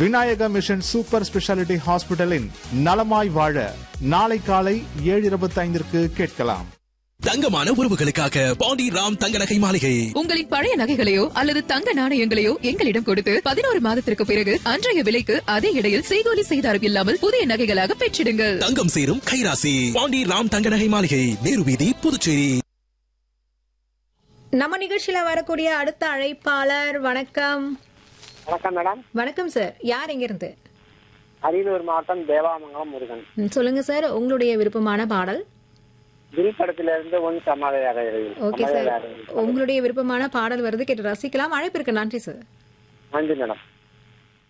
Vinayaka mission super speciality ஹாஸ்பிட்டலின் நலமாய் வாழ நாளை காலை ஏழு இருபத்தைந்திற்கு கேட்கலாம் தங்கமான உறவுகளுக்காக பாண்டி ராம் தங்க நகை மாளிகை உங்களின் பழைய நகைகளையோ அல்லது தங்க நாணயங்களையோ எங்களிடம் கொடுத்து பதினோரு மாதத்திற்கு பிறகு அன்றைய விலைக்கு அதே இடையில் செய்கூலி செய்தாரம் இல்லாமல் புதிய நகைகளாக பெற்றிடுங்கள் தங்கம் சேரும் கைராசி பாண்டி ராம் தங்க நகை மாளிகை நேரு வீதி புதுச்சேரி நம்ம நிகழ்ச்சியில வரக்கூடிய அடுத்த அழைப்பாளர் வணக்கம் வணக்கம் மேடம் வணக்கம் சார் யார் எங்க இருந்து அரியலூர் மாவட்டம் தேவாமங்கலம் முருகன் ம், சொல்லுங்க சார் உங்களுடைய விருப்பமான பாடல் வில் படத்திலிருந்து ஒன் சமாதையாக ஓகே சார் உங்களுடைய விருப்பமான பாடல் வருது கேட்டு ரசிக்கலாம் அழைப்பிற்கு நன்றி சார் நன்றி மேடம்